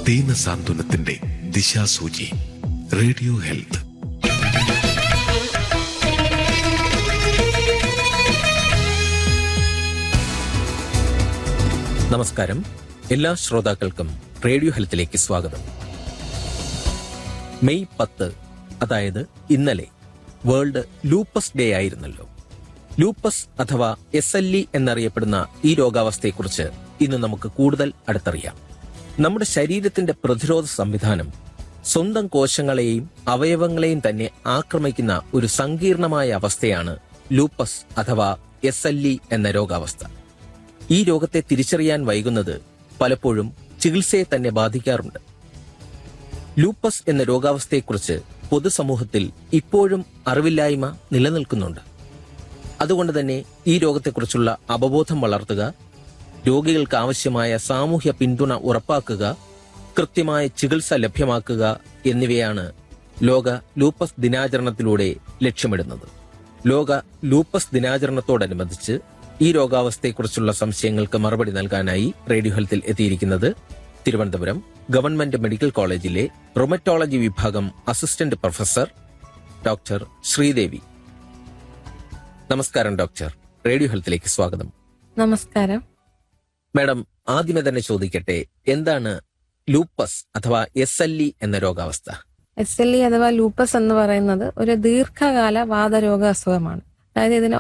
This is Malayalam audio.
ദീന സാന്ത്വനത്തിന്റെ ദിശാസൂചി റേഡിയോ ഹെൽത്ത് നമസ്കാരം എല്ലാ ശ്രോതാക്കൾക്കും റേഡിയോ ഹെൽത്തിലേക്ക് സ്വാഗതം മെയ് പത്ത് അതായത് ഇന്നലെ വേൾഡ് ലൂപ്പസ് ഡേ ആയിരുന്നല്ലോ ലൂപ്പസ് അഥവാ എസ് എൽ ഇ എന്നറിയപ്പെടുന്ന ഈ രോഗാവസ്ഥയെക്കുറിച്ച് ഇന്ന് നമുക്ക് കൂടുതൽ അടുത്തറിയാം നമ്മുടെ ശരീരത്തിന്റെ പ്രതിരോധ സംവിധാനം സ്വന്തം കോശങ്ങളെയും അവയവങ്ങളെയും തന്നെ ആക്രമിക്കുന്ന ഒരു സങ്കീർണമായ അവസ്ഥയാണ് ലൂപ്പസ് അഥവാ എസ് എൽ ഇ എന്ന രോഗാവസ്ഥ ഈ രോഗത്തെ തിരിച്ചറിയാൻ വൈകുന്നത് പലപ്പോഴും ചികിത്സയെ തന്നെ ബാധിക്കാറുണ്ട് ലൂപ്പസ് എന്ന രോഗാവസ്ഥയെക്കുറിച്ച് പൊതുസമൂഹത്തിൽ ഇപ്പോഴും അറിവില്ലായ്മ നിലനിൽക്കുന്നുണ്ട് അതുകൊണ്ട് തന്നെ ഈ രോഗത്തെക്കുറിച്ചുള്ള അവബോധം വളർത്തുക രോഗികൾക്ക് ആവശ്യമായ സാമൂഹ്യ പിന്തുണ ഉറപ്പാക്കുക കൃത്യമായ ചികിത്സ ലഭ്യമാക്കുക എന്നിവയാണ് ലോക ലൂപ്പസ് ദിനാചരണത്തിലൂടെ ലക്ഷ്യമിടുന്നത് ലോക ലൂപ്പസ് ദിനാചരണത്തോടനുബന്ധിച്ച് ഈ രോഗാവസ്ഥയെക്കുറിച്ചുള്ള സംശയങ്ങൾക്ക് മറുപടി നൽകാനായി റേഡിയോ ഹെൽത്തിൽ എത്തിയിരിക്കുന്നത് തിരുവനന്തപുരം ഗവൺമെന്റ് മെഡിക്കൽ കോളേജിലെ റൊമറ്റോളജി വിഭാഗം അസിസ്റ്റന്റ് പ്രൊഫസർ ഡോക്ടർ ശ്രീദേവി നമസ്കാരം ഡോക്ടർ റേഡിയോ ഹെൽത്തിലേക്ക് സ്വാഗതം നമസ്കാരം മാഡം ആദ്യമേ തന്നെ ചോദിക്കട്ടെ എന്താണ് ലൂപ്പസ് അഥവാ എസ് എൽ ഇ എന്ന രോഗാവസ്ഥ എസ് എൽ ഇ അഥവാ ലൂപ്പസ് എന്ന് പറയുന്നത് ഒരു ദീർഘകാല വാതരോഗ അസുഖമാണ് അതായത് ഇതിന്